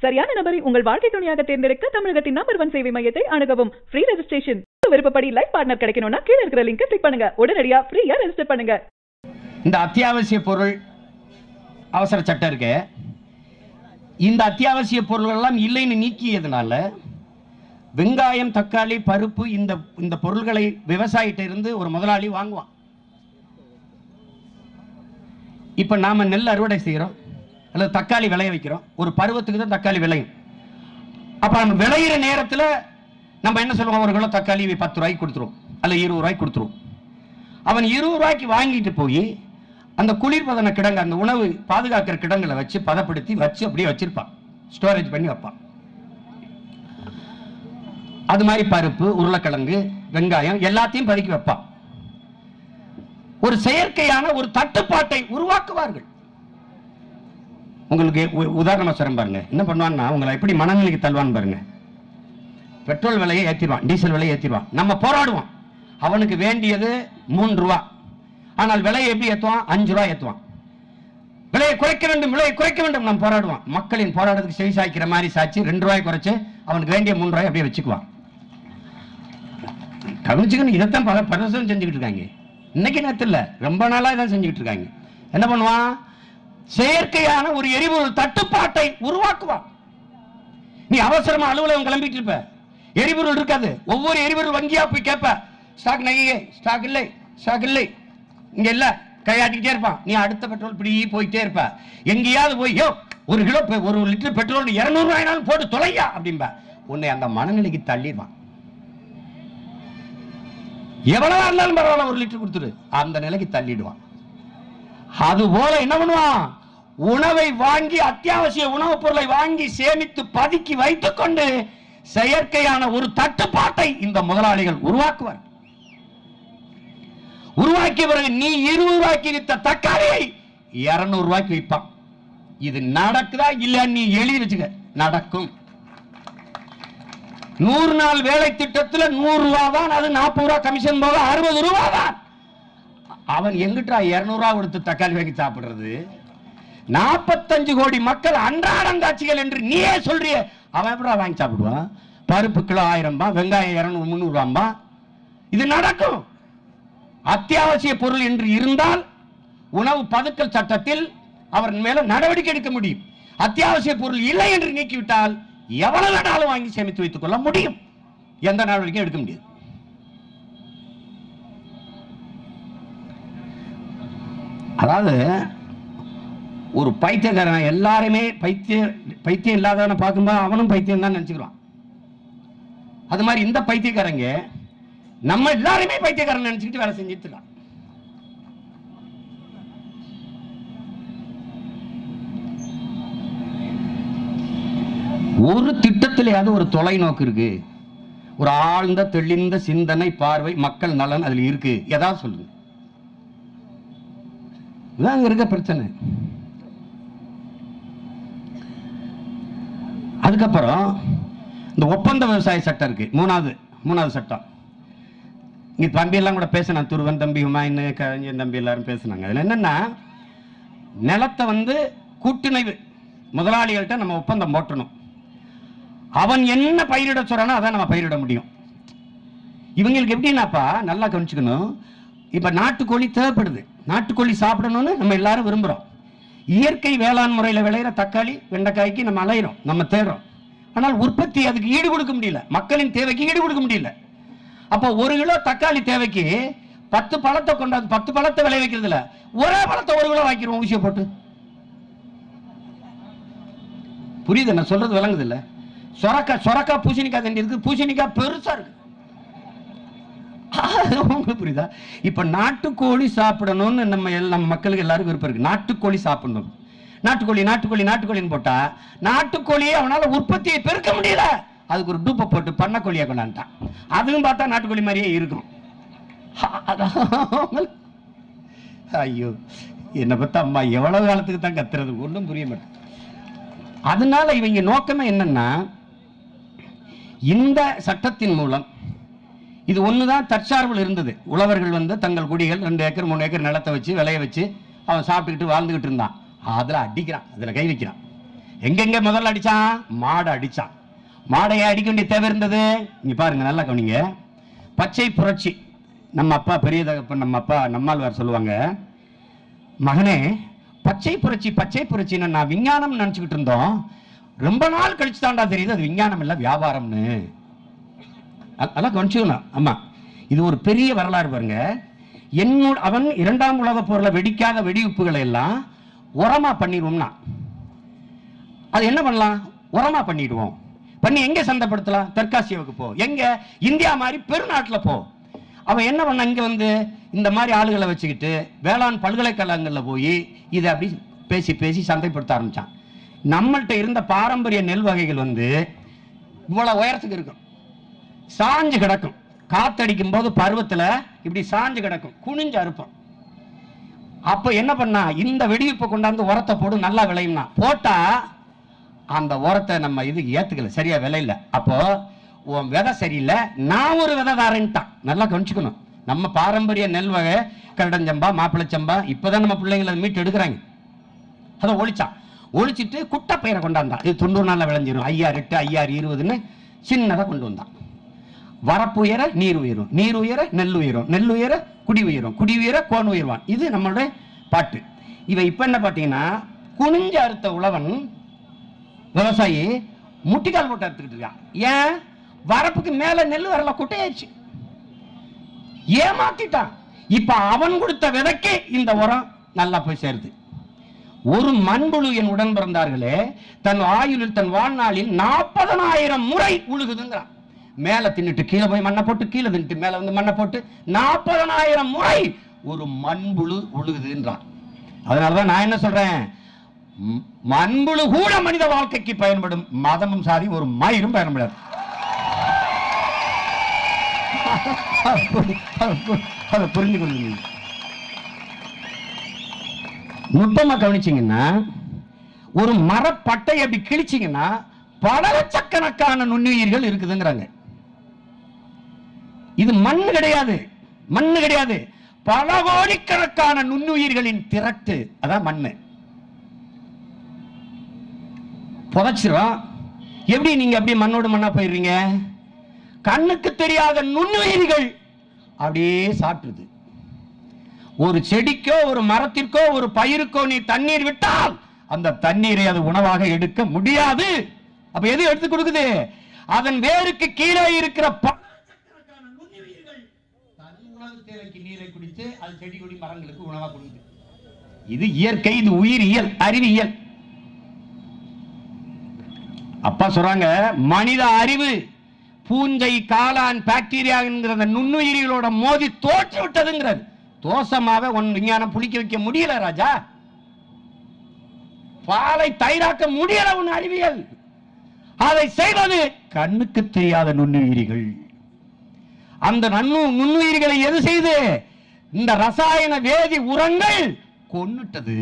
சரியான நபரை உங்கள் வாழ்க்கை துணையாக தேர்ந்தெடுக்க தமிழகத்தின் நம்பர் ஒன் சேவை மையத்தை அணுகவும் ஃப்ரீ ரெஜிஸ்ட்ரேஷன் விருப்பப்படி லைஃப் பார்ட்னர் கிடைக்கணும்னா கீழ இருக்கிற லிங்கை கிளிக் பண்ணுங்க உடனடியா ஃப்ரீயா ரெஜிஸ்டர் பண்ணுங்க இந்த அத்தியாவசிய பொருள் அவசர சட்டம் இருக்கு இந்த அத்தியாவசிய பொருள்கள் எல்லாம் இல்லைன்னு நீக்கியதுனால வெங்காயம் தக்காளி பருப்பு இந்த இந்த பொருள்களை விவசாயிட்ட இருந்து ஒரு முதலாளி வாங்குவான் இப்ப நாம நெல் அறுவடை செய்கிறோம் அல்லது தக்காளி விளைய வைக்கிறோம் ஒரு பருவத்துக்கு தான் தக்காளி விளையும் அப்ப நம்ம விளையிற நேரத்துல நம்ம என்ன சொல்லுவோம் ஒரு கிலோ தக்காளி பத்து ரூபாய்க்கு கொடுத்துருவோம் அல்ல இருபது ரூபாய்க்கு கொடுத்துருவோம் அவன் இருபது ரூபாய்க்கு வாங்கிட்டு போய் அந்த குளிர்பதன கிடங்கு அந்த உணவு பாதுகாக்கிற கிடங்குல வச்சு பதப்படுத்தி வச்சு அப்படியே வச்சிருப்பான் ஸ்டோரேஜ் பண்ணி வைப்பான் அது மாதிரி பருப்பு உருளைக்கிழங்கு வெங்காயம் எல்லாத்தையும் பதுக்கி வைப்பான் ஒரு செயற்கையான ஒரு தட்டுப்பாட்டை உருவாக்குவார்கள் உங்களுக்கு உ- உதாரணமா சொல்றேன் பாருங்க என்ன பண்ணுவான்னா உங்களை எப்படி மனநிலைக்கு தள்ளுவான்னு பாருங்க பெட்ரோல் விலையை ஏத்திடுவான் டீசல் விலையை ஏத்திடுவான் நம்ம போராடுவோம் அவனுக்கு வேண்டியது மூன்று ரூபா ஆனால் விலையை எப்படி ஏத்துவான் அஞ்சு ரூபா ஏத்துவான் விலையை குறைக்க வேண்டும் விலையை குறைக்க வேண்டும் நாம் போராடுவான் மக்களின் போராட்டத்துக்கு செவி சாய்க்கிற மாதிரி சாய்ச்சி ரெண்டு ரூபாய் குறைச்சு அவனுக்கு வேண்டிய மூன்று ரூபாய் அப்படியே வச்சுக்குவான் கவனிச்சுக்கணும் இதைத்தான் பல பரவசம் செஞ்சுக்கிட்டு இருக்காங்க இன்னைக்கு நேரத்தில் இல்ல ரொம்ப நாளா இதான் செஞ்சுக்கிட்டு இருக்காங்க என்ன பண்ணுவான் செயற்கையான ஒரு எரிபொருள் தட்டுப்பாட்டை உருவாக்குவான் நீ அவசரமா அலுவலகம் கிளம்பிட்டு இருப்ப எரிபொருள் இருக்காது ஒவ்வொரு எரிபொருள் வங்கியா போய் கேட்ப ஸ்டாக் நகையே ஸ்டாக் இல்லை ஸ்டாக் இல்லை இங்க இல்ல கையாட்டிக்கிட்டே இருப்பான் நீ அடுத்த பெட்ரோல் இப்படி போயிட்டே இருப்ப எங்கேயாவது போய் யோ ஒரு கிலோ பெ- ஒரு லிட்டர் பெட்ரோல் இருநூறு ரூபாய்னாலும் போட்டு தொலையா அப்படின்ப உன்னை அந்த மனநிலைக்கு தள்ளிடுவான் எவ்வளவா இருந்தாலும் பரவாயில்ல ஒரு லிட்டர் கொடுத்துரு அந்த நிலைக்கு தள்ளிடுவான் அது போல என்ன பண்ணுவான் உணவை வாங்கி அத்தியாவசிய உணவுப் பொருளை வாங்கி சேமித்து பதுக்கி வைத்துக் கொண்டு செயற்கையான ஒரு தட்டுப்பாட்டை இந்த முதலாளிகள் உருவாக்குவார் உருவாக்கிய பிறகு நீ இருபது ரூபாய்க்கு வித்த தக்காளியை இருநூறு ரூபாய்க்கு விற்பான் இது நடக்குதா இல்ல நீ எழுதி வச்சுக்க நடக்கும் நூறு நாள் வேலை திட்டத்துல நூறு ரூபா தான் அது நாற்பது ரூபா கமிஷன் போக அறுபது ரூபா தான் அவன் எங்கிட்டா இருநூறுவா கொடுத்து தக்காளி வாங்கி சாப்பிடுறது நாற்பத்தஞ்சு கோடி மக்கள் அன்றாடம் காட்சிகள் என்று நீயே சொல்றிய அவன் எப்படா வாங்கி சாப்பிடுவான் பருப்பு கிலோ ஆயிரம் ரூபாய் வெங்காயம் இருநூறு முந்நூறுவாம்பா இது நடக்கும் அத்தியாவசிய பொருள் என்று இருந்தால் உணவு பதுக்கல் சட்டத்தில் அவர் மேல நடவடிக்கை எடுக்க முடியும் அத்தியாவசிய பொருள் இல்லை என்று நீக்கிவிட்டால் எவ்வளவு வேணாலும் வாங்கி சேமித்து வைத்துக் கொள்ள முடியும் எந்த நடவடிக்கையும் எடுக்க முடியாது அதாவது ஒரு பைத்தியக்காரன் எல்லாருமே பைத்தியம் பைத்தியம் இல்லாதவனை பார்க்கும்போது அவனும் பைத்தியம் தான் நினைச்சுக்கிறான் அது மாதிரி இந்த பைத்தியக்காரங்க நம்ம எல்லாருமே பைத்தியக்காரன் நினைச்சுக்கிட்டு வேலை செஞ்சுட்டு இருக்கான் ஒரு திட்டத்திலேயாவது ஒரு தொலைநோக்கு இருக்கு ஒரு ஆழ்ந்த தெளிந்த சிந்தனை பார்வை மக்கள் நலன் அதுல இருக்கு ஏதாவது சொல்லுங்க இதான் அங்க இருக்க பிரச்சனை அதுக்கப்புறம் இந்த ஒப்பந்த விவசாய சட்டம் இருக்கு மூணாவது மூணாவது சட்டம் இங்க தம்பி எல்லாம் கூட பேசினான் துருவன் தம்பி ஹுமாயின் கவிஞன் தம்பி எல்லாரும் பேசினாங்க அதுல என்னன்னா நிலத்தை வந்து கூட்டுணைவு முதலாளிகள்கிட்ட நம்ம ஒப்பந்தம் போட்டணும் அவன் என்ன பயிரிட சொல்றானோ அதான் நம்ம பயிரிட முடியும் இவங்களுக்கு எப்படின்னாப்பா நல்லா கவனிச்சுக்கணும் இப்ப நாட்டுக்கோழி தேவைப்படுது நாட்டுக்கோழி சாப்பிடணும்னு நம்ம எல்லாரும் விரும்புறோம் இயற்கை வேளாண் முறையில் விளையிற தக்காளி வெண்டைக்காய்க்கு நம்ம அலையிறோம் நம்ம தேடுறோம் ஆனால் உற்பத்தி அதுக்கு ஈடு கொடுக்க முடியல மக்களின் தேவைக்கு ஈடு கொடுக்க முடியல அப்போ ஒரு கிலோ தக்காளி தேவைக்கு பத்து பழத்தை கொண்டாந்து பத்து பழத்தை விளை வைக்கிறதுல ஒரே பழத்தை ஒரு கிலோ வாங்கிடுவோம் ஊசியை போட்டு புரியுது நான் சொல்றது விளங்குது இல்ல சொரக்காய் சொரக்காய் பூசணிக்காய் தண்டி இருக்கு பூசணிக்காய் பெருசா இருக்கு உங்களுக்கு புரியுதா இப்ப நாட்டுக்கோழி சாப்பிடணும்னு நம்ம எல்லாம் நம்ம மக்களுக்கு எல்லாருக்கும் விருப்பம் இருக்கு நாட்டுக்கோழி சாப்பிடணும் நாட்டுக்கோழி நாட்டுக்கோழி நாட்டுக்கோழின்னு போட்டா நாட்டுக்கோழியை அவனால உற்பத்தியை பெருக்க முடியல அதுக்கு ஒரு டூப்பை போட்டு பண்ணக்கோழியை கொண்டாந்துட்டான் அதுவும் பார்த்தா நாட்டுக்கோழி மாதிரியே இருக்கும் அதான் ஐயோ என்னை பத்தி அம்மா எவ்வளவு காலத்துக்கு தான் கத்துறது ஒன்றும் புரிய மாட்டேன் அதனால இவங்க நோக்கமே என்னன்னா இந்த சட்டத்தின் மூலம் இது ஒண்ணுதான் தற்சார்பில் இருந்தது உழவர்கள் வந்து தங்கள் குடிகள் ரெண்டு ஏக்கர் மூணு ஏக்கர் நிலத்தை வச்சு விளைய வச்சு அவன் சாப்பிட்டுக்கிட்டு வாழ்ந்துகிட்டு இருந்தான் அதுல அடிக்கிறான் அதுல கை வைக்கிறான் எங்கெங்க முதல்ல அடிச்சான் மாடை அடிச்சான் மாடையை அடிக்க வேண்டிய தேவை இருந்தது இங்க பாருங்க நல்லா கவனிங்க பச்சை புரட்சி நம்ம அப்பா பெரிய தகப்பன் நம்ம அப்பா நம்மாழ்வார் சொல்லுவாங்க மகனே பச்சை புரட்சி பச்சை புரட்சின்னு நான் விஞ்ஞானம் நினைச்சுக்கிட்டு இருந்தோம் ரொம்ப நாள் கழிச்சு தாண்டா தெரியுது அது விஞ்ஞானம் இல்ல வியாபாரம்னு அ- அதெல்லாம் கவனிச்சுக்கணும் ஆமா இது ஒரு பெரிய வரலாறு பாருங்க என்னோட அவன் இரண்டாம் உலக போர்ல வெடிக்காத வெடிவுப்புகளை எல்லாம் உரமா பண்ணிடுவோம்னா அது என்ன பண்ணலாம் உரமா பண்ணிடுவோம் பண்ணி எங்க சந்தைப்படுத்தலாம் தெற்காசியாவுக்கு போ எங்க இந்தியா மாதிரி பெருநாட்டுல போ அவன் என்ன பண்ண இங்க வந்து இந்த மாதிரி ஆளுகளை வச்சுக்கிட்டு வேளாண் பல்கலைக்கழகங்கள்ல போய் இதை அப்படி பேசி பேசி சந்தைப்படுத்த ஆரம்பிச்சான் நம்மள்ட்ட இருந்த பாரம்பரிய நெல் வகைகள் வந்து இவ்வளவு உயரத்துக்கு இருக்கும் சாஞ்சு கிடக்கும் காத்தடிக்கும் போது பருவத்துல இப்படி சாஞ்சு கிடக்கும் குனிஞ்சு அறுப்போம் அப்ப என்ன பண்ணா இந்த வெடிவிப்பை கொண்டாந்து உரத்தை போடு நல்லா விளையும்னா போட்டா அந்த உரத்தை நம்ம இதுக்கு ஏத்துக்கல சரியா விளையில அப்போ உன் விதை சரியில்லை நான் ஒரு விதை தாரேன்ட்டான் நல்லா கவனிச்சுக்கணும் நம்ம பாரம்பரிய நெல் வகை கரடஞ்சம்பா மாப்பிளைச்சம்பா இப்பதான் நம்ம பிள்ளைங்களை மீட்டு எடுக்கிறாங்க அதை ஒழிச்சான் ஒழிச்சிட்டு குட்டை பயிரை கொண்டாந்தான் இது தொண்ணூறு நாள்ல விளைஞ்சிரும் ஐயாறு எட்டு ஐயாறு இருபதுன்னு சின்னதா கொண்டு வந்தான் வரப்பு உயர நீர் உயரும் நீர் உயர நெல் உயரும் நெல் உயர குடி உயரும் குடி உயர கோன் உயர்வான் இது நம்மளுடைய பாட்டு இவன் இப்ப என்ன பாத்தீங்கன்னா குனிஞ்சு அறுத்த உழவன் விவசாயி முட்டிக்கால் போட்டு அறுத்துக்கிட்டு இருக்கான் ஏன் வரப்புக்கு மேல நெல் வரல குட்டையாச்சு ஏமாத்திட்டான் இப்ப அவன் கொடுத்த விதைக்கு இந்த உரம் நல்லா போய் சேருது ஒரு மண்புழு என் உடன் பிறந்தார்களே தன் ஆயுளில் தன் வாழ்நாளில் நாற்பதனாயிரம் முறை உழுகுதுங்கிறான் மேல தின்னுட்டு கீழே போய் மண்ணை போட்டு கீழே தின்னுட்டு மேல வந்து மண்ணை போட்டு நாற்பதனாயிரம் முறை ஒரு மண்புழு உழுகுதுன்றான் அதனாலதான் நான் என்ன சொல்றேன் ம், மண்புழு கூட மனித வாழ்க்கைக்கு பயன்படும் மதமும் சாதி ஒரு மயிரும் பயன்படாது அதை புரிஞ்சு கொள்ளுங்க நுட்பமா கவனிச்சீங்கன்னா ஒரு மரப்பட்டை அப்படி கிழிச்சீங்கன்னா பல லட்சக்கணக்கான நுண்ணுயிர்கள் இருக்குதுங்கிறாங்க இது மண் கிடையாது மண் கிடையாது பல கோடிக்கணக்கான நுண்ணுயிர்களின் திரட்டு அதான் மண்ணு புதைச்சிரும் எப்படி நீங்க அப்படியே மண்ணோடு மண்ணா போயிடுறீங்க கண்ணுக்கு தெரியாத நுண்ணுயிர்கள் அப்படியே சாப்பிட்டுருது ஒரு செடிக்கோ ஒரு மரத்திற்கோ ஒரு பயிருக்கோ நீ தண்ணீர் விட்டால் அந்த தண்ணீரை அது உணவாக எடுக்க முடியாது அப்ப எது எடுத்து கொடுக்குது அதன் வேருக்கு கீழே இருக்கிற ப- லட்சக்கணக்கான நுண்ணுயிர்கள் தன் உணவு தேவைக்கு நீரை குடித்து அது செடி கொடி மரங்களுக்கு உணவா கொடுக்குது இது இயற்கை இது உயிரியல் அறிவியல் அப்பா சொல்றாங்க மனித அறிவு பூஞ்சை காளான் பாக்டீரியா என்கிற அந்த நுண்ணுயிரிகளோட மோதி தோற்று விட்டதுங்கிறது தோசமாவே உன் விஞ்ஞானம் புளிக்க வைக்க முடியல ராஜா பாலை தயிராக்க முடியல உன் அறிவியல் அதை செய்வது கண்ணுக்கு தெரியாத நுண்ணுயிரிகள் அந்த நன்னு நுண்ணுயிரிகளை எது செய்து இந்த ரசாயன வேதி உரங்கள் கொன்னுட்டது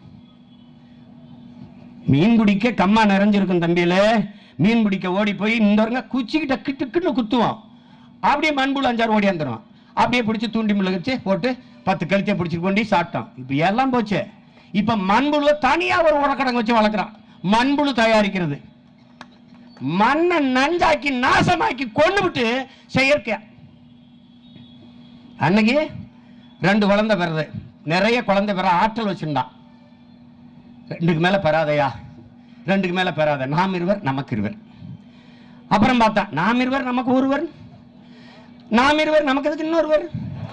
மீன் பிடிக்க கம்மா நிறைஞ்சிருக்கும் தம்பியில மீன் பிடிக்க ஓடி போய் இந்த குச்சிக்கிட்ட கிட்டுக்குன்னு குத்துவான் அப்படியே மண்புழு அஞ்சாறு ஓடி வந்துடும் அப்படியே பிடிச்சி தூண்டி முள்ள வச்சு போட்டு பத்து கழுத்தை பிடிச்சிட்டு கொண்டு சாப்பிட்டான் இப்போ எல்லாம் போச்சு இப்போ மண்புழு தனியா ஒரு உரக்கடங்கு வச்சு வளர்க்குறான் மண்புழு தயாரிக்கிறது மண்ணை நஞ்சாக்கி நாசமாக்கி கொண்டு விட்டு செயற்கை அன்னைக்கு ரெண்டு குழந்தை பிறகு நிறைய குழந்தை பிற ஆற்றல் வச்சிருந்தான் ரெண்டுக்கு மேல பெறாதையா ரெண்டுக்கு மேல பெறாத நாம் இருவர் நமக்கு இருவர் அப்புறம் பார்த்தா நாம் இருவர் நமக்கு ஒருவர் நாம் இருவர் நமக்கு எதுக்கு இன்னொருவர்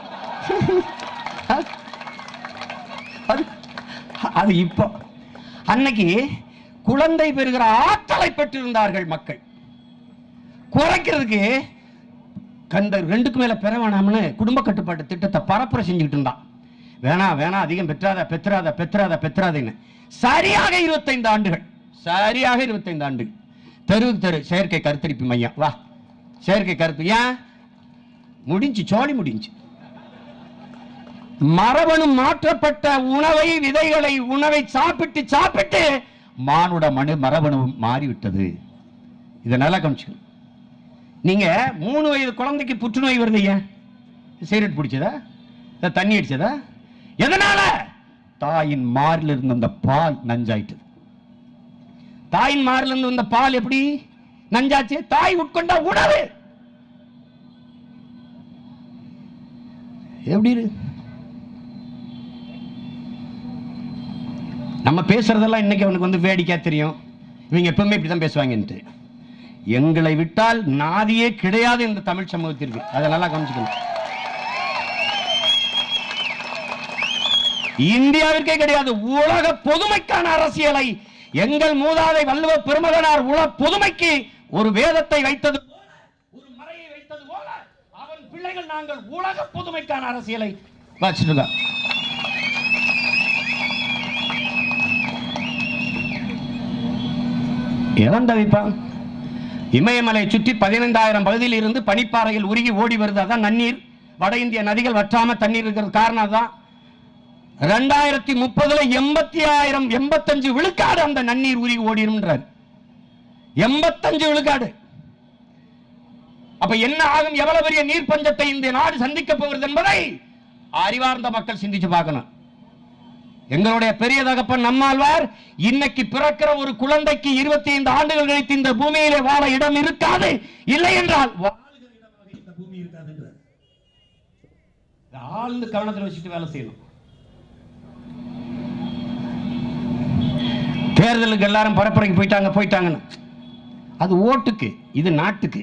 அது அது இப்போ அன்னைக்கு குழந்தை பெறுகிற ஆற்றலை பெற்றிருந்தார்கள் மக்கள் குறைக்கிறதுக்கு கண்ட ரெண்டுக்கு மேல பெற வேணாம்னு குடும்ப கட்டுப்பாட்டு திட்டத்தை பரப்புரை செஞ்சுக்கிட்டு இருந்தான் வேணாம் வேணாம் அதிகம் பெற்றாத பெற்றாத பெற்றாத பெற்றாதன்னு சரியாக இருபத்தைந்து ஆண்டுகள் சரியாக இருபத்தைந்து ஆண்டுகள் தெருவுக்கு தெரு செயற்கை கருத்தரிப்பு மையம் வா செயற்கை கருத்து ஏன் முடிஞ்சு சோழி முடிஞ்சு மரபணு மாற்றப்பட்ட உணவை விதைகளை உணவை சாப்பிட்டு சாப்பிட்டு மானுட மனு மரபணு மாறிவிட்டது இதை நல்லா கவனிச்சுக்கணும் நீங்க மூணு வயது குழந்தைக்கு புற்றுநோய் வருது ஏன் சிகரெட் பிடிச்சதா இல்ல தண்ணி அடிச்சதா எதனால தாயின் மாரில் இருந்த அந்த பால் நஞ்சாயிட்டது தாயின் மார்ல இருந்து வந்த பால் எப்படி நஞ்சாச்சு தாய் உட்கொண்ட உணவு எப்படி இரு நம்ம பேசுறதெல்லாம் இன்னைக்கு அவனுக்கு வந்து வேடிக்கையா தெரியும் இவங்க எப்பவுமே இப்படிதான் பேசுவாங்கன்ட்டு எங்களை விட்டால் நாதியே கிடையாது இந்த தமிழ் சமூகத்திற்கு அதை நல்லா கவனிச்சுக்கணும் இந்தியாவிற்கே கிடையாது உலக பொதுமைக்கான அரசியலை எங்கள் மூதாதை வள்ளுவ பெருமகனார் உலக பொதுமைக்கு ஒரு வேதத்தை வைத்தது போல, ஒரு மறையை வைத்தது போல அவன் பிள்ளைகள் நாங்கள் உலக பொதுமைக்கான அரசியலை வச்சிருக்க இழந்த வைப்பான் இமயமலை சுற்றி பதினைந்தாயிரம் பகுதியில் இருந்து பனிப்பாறையில் உருகி ஓடி வருது அதான் நன்னீர் வட இந்திய நதிகள் வற்றாம தண்ணீர் இருக்கிறது காரணம் தான் ரெண்டாயிரத்தி முப்பதுல எண்பத்தி ஆயிரம் எண்பத்தஞ்சு விழுக்காடு அந்த நன்னீர் உருகி ஓடிடும்ன்றார் எண்பத்தஞ்சு விழுக்காடு அப்ப என்ன ஆகும் எவ்வளவு பெரிய நீர் பஞ்சத்தை இந்த நாடு சந்திக்க போகிறது என்பதை அறிவார்ந்த மக்கள் சிந்திச்சு பார்க்கணும் எங்களுடைய பெரிய தகப்பன் நம்மாழ்வார் இன்னைக்கு பிறக்கிற ஒரு குழந்தைக்கு இருபத்தி ஐந்து ஆண்டுகள் கழித்து இந்த பூமியிலே வாழ இடம் இருக்காது இல்லை என்றால் வாழுகிற இடமாக இந்த பூமி இருக்காதுன்றார். இதை ஆழ்ந்து கவனத்தில் வச்சுட்டு வேலை செய்யணும் தேர்தலுக்கு எல்லாரும் பரப்புரைக்கு போயிட்டாங்க போயிட்டாங்கன்னு அது ஓட்டுக்கு இது நாட்டுக்கு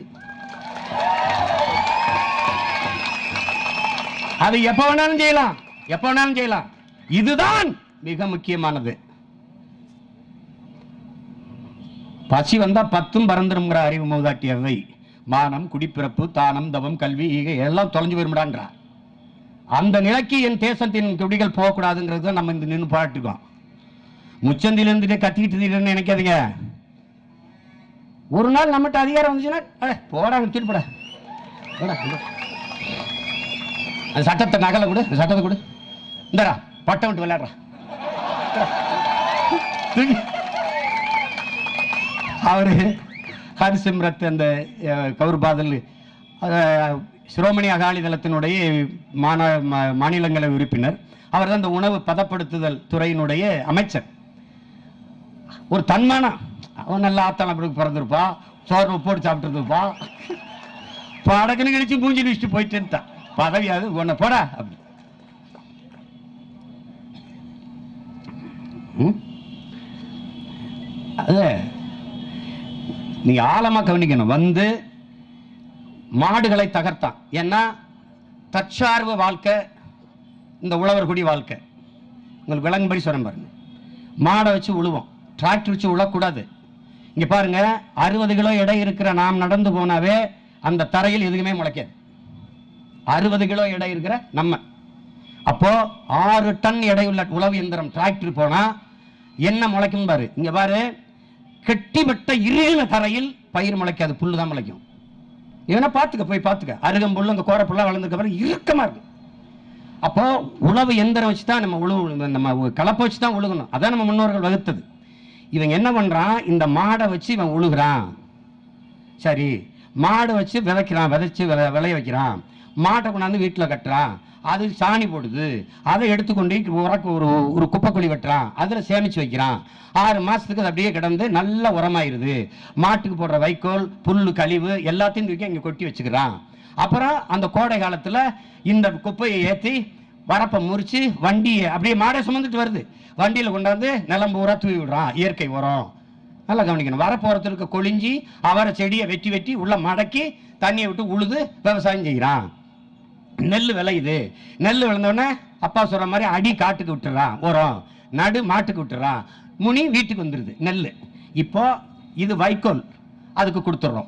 அது எப்ப வேணாலும் செய்யலாம் எப்ப வேணாலும் செய்யலாம் இதுதான் மிக முக்கியமானது பசி வந்தா பத்தும் பறந்துருங்கிற அறிவு மூதாட்டியவை மானம் குடிப்பிறப்பு தானம் தவம் கல்வி ஈகை எல்லாம் தொலைஞ்சு போயிருமான்றார் அந்த நிலைக்கு என் தேசத்தின் குடிகள் போகக்கூடாதுங்கிறது தான் நம்ம இந்த நின்று பாட்டுக்கோம் முச்சந்தில இருந்துட்டு கத்திக்கிட்டு இருக்கீங்கன்னு நினைக்காதீங்க ஒரு நாள் நம்மகிட்ட அதிகாரம் வந்துச்சுன்னா அட, போடா தூக்கிட்டு போடா போடா, போடா. அந்த சட்டத்தை நகலை கொடு அந்த சட்டத்தை கொடு இந்தடா பட்டம் விட்டு விளையாடுறா தூக்கி. அவரு ஹரிசிம்ரத் அந்த அஹ், கௌர் பாதல் அஹ், சிரோமணி அகாலி தளத்தினுடைய மாந ம- மாநிலங்களவை உறுப்பினர் அவர் தான் இந்த உணவு பதப்படுத்துதல் துறையினுடைய அமைச்சர் ஒரு தன்மானம் அவன் நல்லா ஆத்தான பிறகு பிறந்திருப்பா சோறு போட்டு சாப்பிட்டுருப்பா படக்குன்னு கழிச்சு மூஞ்சி வச்சுட்டு போயிட்டுன்ட்டான் பதவி அது உன்னை போடா அப்படி ம்? அது நீங்க ஆழமா கவனிக்கணும் வந்து மாடுகளை தகர்த்தான் ஏன்னா தற்சார்பு வாழ்க்கை இந்த உழவர்குடி வாழ்க்கை உங்களுக்கு விலங்குபடி சொல்றேன் பாருங்க மாடை வச்சு உழுவோம் டிராக்டர் வச்சு உழக்கூடாது இங்க பாருங்க அறுபது கிலோ எடை இருக்கிற நாம் நடந்து போனாவே அந்த தரையில் எதுவுமே முளைக்காது அறுபது கிலோ எடை இருக்கிற நம்ம அப்போ ஆறு டன் எடையுள்ள உழவு எந்திரம் டிராக்டர் போனா என்ன முளைக்கும் பாரு இங்க பாரு கெட்டிப்பட்ட இறுகின தரையில் பயிர் முளைக்காது புல்லு தான் முளைக்கும் இவனை பார்த்துக்க போய் பார்த்துக்க அருகம்புல்லு அந்த கோரப்புல்லாம் வளர்ந்ததுக்கு அப்புறம் இறுக்கமா இருக்கும் அப்போ உழவு எந்திரம் வச்சு தான் நம்ம உழவு நம்ம கலப்பை வச்சு தான் உழுகணும் அதான் நம்ம முன்னோர்கள் வகுத்தது இவங்க என்ன பண்றான் இந்த மாடை வச்சு இவன் உழுகுறான் சரி மாடு வச்சு விதைக்கிறான் விதைச்சு விளை- விளைய வைக்கிறான் மாட்டை கொண்டாந்து வீட்டில் கட்டுறான் அது சாணி போடுது அதை எடுத்துக்கொண்டு உரக்கு ஒரு ஒரு குப்பைக்குழி வெட்டுறான் அதில் சேமிச்சு வைக்கிறான் ஆறு மாசத்துக்கு அது அப்படியே கிடந்து நல்ல உரமாயிருது மாட்டுக்கு போடுற வைக்கோல் புல்லு கழிவு எல்லாத்தையும் தூக்கி இங்கே கொட்டி வச்சுக்கிறான் அப்புறம் அந்த கோடை காலத்தில் இந்த குப்பையை ஏற்றி வரப்பை முறிச்சு வண்டியை அப்படியே மாடை சுமந்துட்டு வருது வண்டியில் கொண்டாந்து நிலம் பூரா தூவி விடுறான் இயற்கை உரம் நல்லா கவனிக்கணும் வரப்போறதுக்கு இருக்க கொழிஞ்சி அவரை செடியை வெட்டி வெட்டி உள்ள மடக்கி தண்ணியை விட்டு உழுது விவசாயம் செய்கிறான் நெல் விளையுது நெல் விளைந்தோடனே அப்பா சொல்ற மாதிரி அடி காட்டுக்கு விட்டுறான் உரம் நடு மாட்டுக்கு விட்டுறான் முனி வீட்டுக்கு வந்துடுது நெல் இப்போ இது வைக்கோல் அதுக்கு கொடுத்துட்றோம்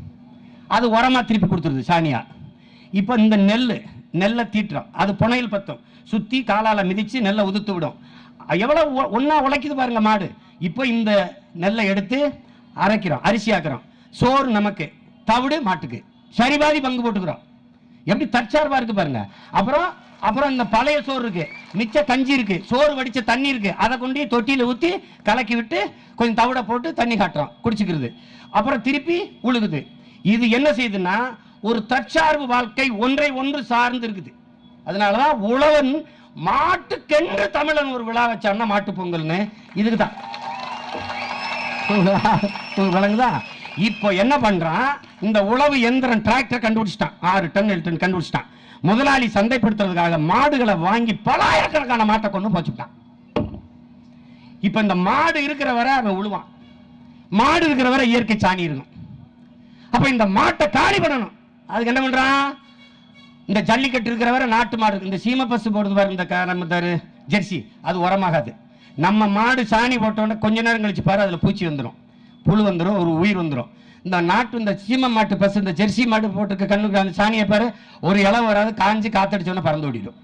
அது உரமா திருப்பி கொடுத்துருது சாணியா இப்போ இந்த நெல் நெல்லை தீட்டுறோம் அது புனையில் பத்தும் சுத்தி காலால மிதிச்சு நெல்லை உதுத்து விடும் எவ்வளவு ஒ- ஒண்ணா உழைக்குது பாருங்க மாடு இப்போ இந்த நெல்லை எடுத்து அரைக்கிறோம் அரிசி ஆக்குறோம் சோறு நமக்கு தவிடு மாட்டுக்கு சரிபாதி பங்கு போட்டுக்கிறோம் எப்படி தற்சார்பா இருக்கு பாருங்க அப்புறம் அப்புறம் இந்த பழைய சோறு இருக்கு மிச்ச கஞ்சி இருக்கு சோறு வடிச்ச தண்ணி இருக்கு அதை கொண்டு போய் தொட்டியில ஊத்தி கலக்கி விட்டு கொஞ்சம் தவிட போட்டு தண்ணி காட்டுறோம் குடிச்சுக்கிறது அப்புறம் திருப்பி உழுகுது இது என்ன செய்யுதுன்னா ஒரு தற்சார்பு வாழ்க்கை ஒன்றை ஒன்று சார்ந்து இருக்குது அதனாலதான் உழவன் மாட்டுக்கென்று தமிழன் ஒரு விழா வச்சான்னா மாட்டு பொங்கல்னு இதுக்கு தான் உங்களுக்கு விளங்குதா இப்போ என்ன பண்றான் இந்த உழவு எந்திரம் டிராக்டர் கண்டுபிடிச்சிட்டான் ஆறு டன் ஏழு டன் கண்டுபிடிச்சிட்டான் முதலாளி சந்தைப்படுத்துறதுக்காக மாடுகளை வாங்கி பலாயிரக்கணக்கான மாட்டை கொண்டு போச்சுட்டான் இப்ப இந்த மாடு இருக்கிற வரை அவன் உழுவான் மாடு இருக்கிற வரை இயற்கை சாணி இருக்கும் அப்ப இந்த மாட்டை காலி பண்ணணும் அதுக்கு என்ன பண்றான் இந்த ஜல்லிக்கட்டு இருக்கிற வரை நாட்டு மாடு இருக்கு. இந்த சீம பசு போடுறது பாரு இந்த க- நம்ம தரு ஜெர்சி அது உரமாகாது நம்ம மாடு சாணி போட்டோன்னே கொஞ்ச நேரம் கழிச்சு பாரு அதுல பூச்சி வந்துடும் புழு வந்துடும் ஒரு உயிர் வந்துடும் இந்த நாட்டு இந்த சீம மாட்டு பசு இந்த ஜெர்சி மாடு போட்டுருக்க கண்ணுக்கு அந்த சாணியை பாரு ஒரு இளம் வராது காஞ்சி காத்தடிச்சோன்னே பறந்து ஓடிடும்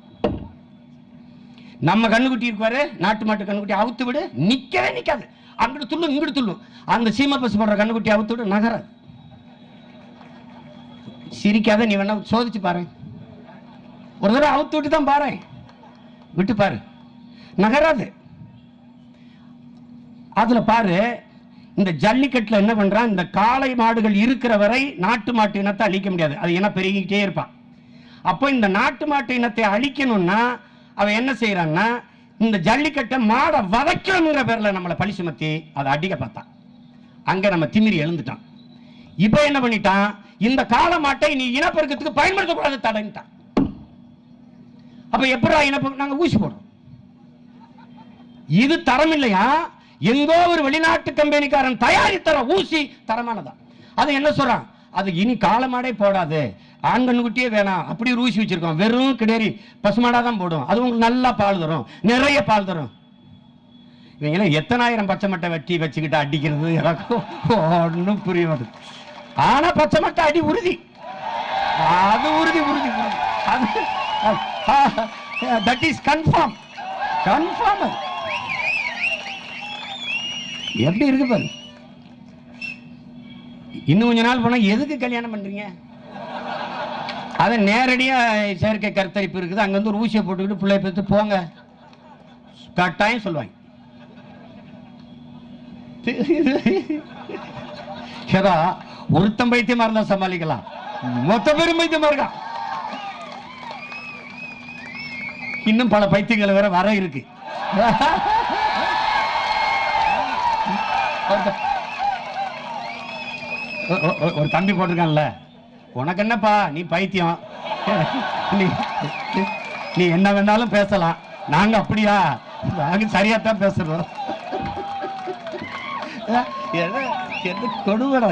நம்ம கண்ணுக்குட்டி இருப்பாரு நாட்டு மாட்டு கண்ணுக்குட்டி அவுத்து விடு நிக்கவே நிக்காது அங்கிட்டு துள்ளும் இங்கிட்டு துள்ளும் அந்த சீம பசு போடுற கண்ணுக்குட்டி அவுத்து விடு நகராது சிரிக்காத நீ வேணா சோதிச்சு பாரு ஒரு தடவை அவுத்து விட்டு தான் பாரு விட்டு பாரு நகராது அதுல பாரு இந்த ஜல்லிக்கட்டுல என்ன பண்றான் இந்த காளை மாடுகள் இருக்கிற வரை நாட்டு மாட்டு இனத்தை அழிக்க முடியாது அது இனம் பெருகிக்கிட்டே இருப்பான் அப்போ இந்த நாட்டு மாட்டு இனத்தை அழிக்கணும்னா அவன் என்ன செய்யறான்னா இந்த ஜல்லிக்கட்டை மாடை வதைக்கணுங்கிற பேர்ல நம்மளை பழி சுமத்தி அதை அடிக்க பார்த்தான் அங்க நம்ம திமிரி எழுந்துட்டான் இப்போ என்ன பண்ணிட்டான் இந்த காளை மாட்டை நீ இனப்பெருக்கத்துக்கு பயன்படுத்தக்கூடாது தடைன்ட்டான் அப்ப எப்படா இனப்பெருக்கம் நாங்க ஊசி போடுறோம் இது தரம் இல்லையா எங்கோ ஒரு வெளிநாட்டு கம்பெனிக்காரன் தயாரித்தர ஊசி தரமானதா அது என்ன சொல்றான் அது இனி காலமாடே போடாது ஆண்கண்ணு குட்டியே வேணாம் அப்படி ஒரு ஊசி வச்சிருக்கோம் வெறும் கிடேரி பசுமாடா தான் போடும் அது உங்களுக்கு நல்லா பால் தரும் நிறைய பால் தரும் இவங்க எத்தனாயிரம் பச்சை மட்டை வெட்டி வச்சுக்கிட்டு அடிக்கிறது எனக்கு ஒன்றும் புரிய மாட்டேது ஆனா பச்சை மட்டை அடி உறுதி அது உறுதி உறுதி உறுதி அது தட் இஸ் கன்ஃபார்ம் கன்ஃபார்ம் அது எப்படி இருக்கு பாரு இன்னும் கொஞ்ச நாள் போனா எதுக்கு கல்யாணம் பண்றீங்க அது நேரடியா செயற்கை கருத்தரிப்பு இருக்குது அங்க வந்து ஒரு ஊசியை போட்டுக்கிட்டு பிள்ளை பெற்று போங்க கட்டாயம் சொல்லுவாங்க ஏதா ஒருத்தன் பைத்தியமா இருந்தா சமாளிக்கலாம் மொத்த பேரும் பைத்தியமா இருக்கான் இன்னும் பல பைத்தியங்கள் வேற வர இருக்கு ஒருத்த- ஒ- ஒ- ஒ- ஒரு தம்பி போட்டிருக்கான்ல உனக்கு என்னப்பா நீ பைத்தியம் நீ நீ என்ன வேணாலும் பேசலாம் நாங்க அப்படியா நாங்க சரியா தான் பேசுறோம் என்ன என்ன கொடுவடா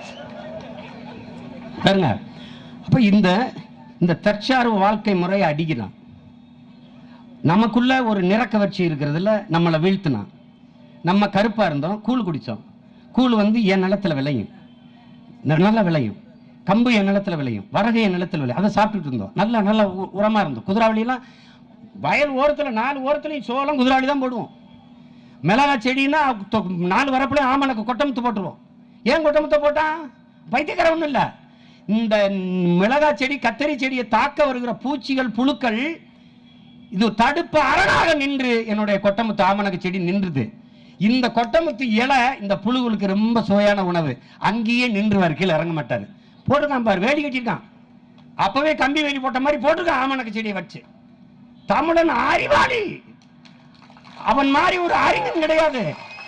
பாருங்க அப்ப இந்த இந்த தற்சார்பு வாழ்க்கை முறையை அடிக்கிறான் நமக்குள்ள ஒரு நிறக்கவர்ச்சி இருக்கிறதுல நம்மளை வீழ்த்தினான் நம்ம கருப்பா இருந்தோம் கூழ் குடிச்சோம் கூழ் வந்து என் நிலத்துல விளையும் ந- நல்லா விளையும் கம்பு என் நிலத்துல விளையும் வரகு என் நிலத்துல விளையும் அதை சாப்பிட்டுட்டு இருந்தோம் நல்ல நல்ல உ- உரமா இருந்தோம் குதிராவளியெல்லாம் வயல் ஓரத்துல நாலு ஓரத்துலையும் சோளம் குதிராவளி தான் போடுவோம் மிளகா செடின்னா தொ- நாலு வரப்புல ஆமணக்கு கொட்டமுத்து போட்டுருவோம் ஏன் கொட்டமுத்த போட்டான் பைத்தியக்கார ஒன்றும் இல்லை இந்த மிளகா செடி கத்தரி செடியை தாக்க வருகிற பூச்சிகள் புழுக்கள் இது தடுப்பு அரணாக நின்று என்னுடைய கொட்டமுத்து ஆமணக்கு செடி நின்றுது இந்த கொட்டமுத்து இலை இந்த புழுகளுக்கு ரொம்ப சுவையான உணவு அங்கேயே நின்றுவார் கீழே இறங்க மாட்டாரு போட்டிருக்கான் பாரு வேலி கட்டியிருக்கான் அப்பவே கம்பி வேலி போட்ட மாதிரி போட்டிருக்கான் ஆமணக்கு செடியை வச்சு தமிழன் அறிவாளி அவன் மாதிரி ஒரு அறிஞன் கிடையாது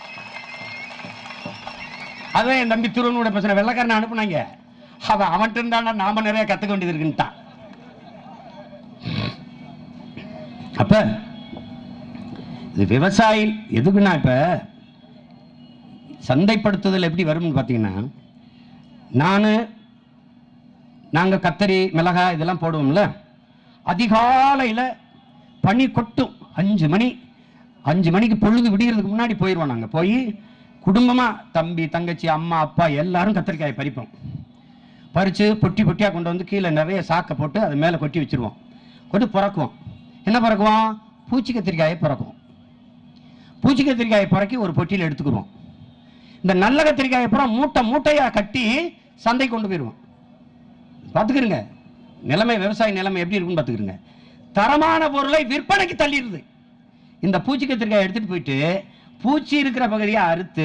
அதான் என் தம்பி திருவனோட பேசுன வெள்ளக்காரனை அனுப்புனாங்க அவன் அவன்கிட்ட இருந்தாண்டா நாம நிறைய கத்துக்க வேண்டியது இருக்குன்ட்டான் அப்ப இது விவசாயி எதுக்குன்னா இப்ப சந்தைப்படுத்துதல் எப்படி வரும்னு பார்த்தீங்கன்னா நான் நாங்கள் கத்தரி மிளகாய் இதெல்லாம் போடுவோம்ல அதிகாலையில் பனி கொட்டும் அஞ்சு மணி அஞ்சு மணிக்கு பொழுது விடியறதுக்கு முன்னாடி போயிடுவோம் நாங்கள் போய் குடும்பமாக தம்பி தங்கச்சி அம்மா அப்பா எல்லாரும் கத்திரிக்காயை பறிப்போம் பறித்து பொட்டி பொட்டியாக கொண்டு வந்து கீழே நிறைய சாக்கை போட்டு அது மேலே கொட்டி வச்சிருவோம் கொண்டு பிறக்குவோம் என்ன பிறக்குவோம் பூச்சி கத்திரிக்காயை பிறக்கும் பூச்சி கத்திரிக்காயை பிறக்கி ஒரு பொட்டியில் எடுத்துக்கிடுவோம் இந்த நல்ல கத்திரிக்காயை பூரா மூட்டை மூட்டையாக கட்டி சந்தை கொண்டு போயிடுவோம் பார்த்துக்கிறங்க நிலைமை விவசாய நிலைமை எப்படி இருக்குன்னு பார்த்துக்கிறங்க தரமான பொருளை விற்பனைக்கு தள்ளிடுது இந்த பூச்சி கத்திரிக்காயை எடுத்துட்டு போயிட்டு பூச்சி இருக்கிற பகுதியை அறுத்து